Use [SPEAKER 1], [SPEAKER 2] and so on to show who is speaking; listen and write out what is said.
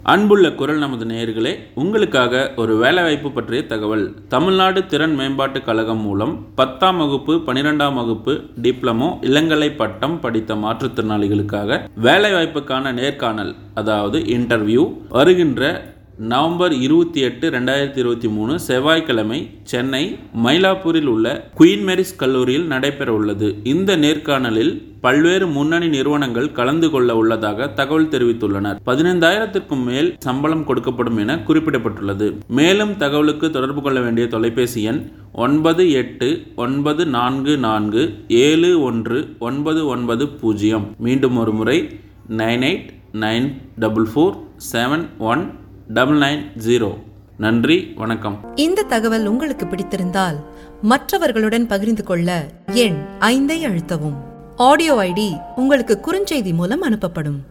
[SPEAKER 1] அன்புள்ள குரல் நமது நேயர்களே உங்களுக்காக ஒரு வேலைவாய்ப்பு பற்றிய தகவல் தமிழ்நாடு திறன் மேம்பாட்டுக் கழகம் மூலம் பத்தாம் வகுப்பு பன்னிரெண்டாம் வகுப்பு டிப்ளமோ இளங்கலை பட்டம் படித்த மாற்றுத்திறனாளிகளுக்காக வேலைவாய்ப்புக்கான நேர்காணல் அதாவது இன்டர்வியூ வருகின்ற நவம்பர் இருபத்தி எட்டு ரெண்டாயிரத்தி இருபத்தி மூணு செவ்வாய்க்கிழமை சென்னை மயிலாப்பூரில் உள்ள குயின் மேரிஸ் கல்லூரியில் நடைபெற உள்ளது இந்த நேர்காணலில் பல்வேறு முன்னணி நிறுவனங்கள் கலந்து கொள்ள உள்ளதாக தகவல் தெரிவித்துள்ளனர் பதினைந்தாயிரத்திற்கும் மேல் சம்பளம் கொடுக்கப்படும் என குறிப்பிடப்பட்டுள்ளது மேலும் தகவலுக்கு தொடர்பு கொள்ள வேண்டிய தொலைபேசி எண் ஒன்பது எட்டு ஒன்பது நான்கு நான்கு ஏழு ஒன்று ஒன்பது ஒன்பது பூஜ்ஜியம் மீண்டும் ஒரு முறை nine eight nine double four seven one double nine zero நன்றி வணக்கம்
[SPEAKER 2] இந்த தகவல் உங்களுக்கு பிடித்திருந்தால் மற்றவர்களுடன் பகிர்ந்து கொள்ள எண் ஐந்தை அழுத்தவும் ஆடியோ ஐடி உங்களுக்கு குறுஞ்செய்தி மூலம் அனுப்பப்படும்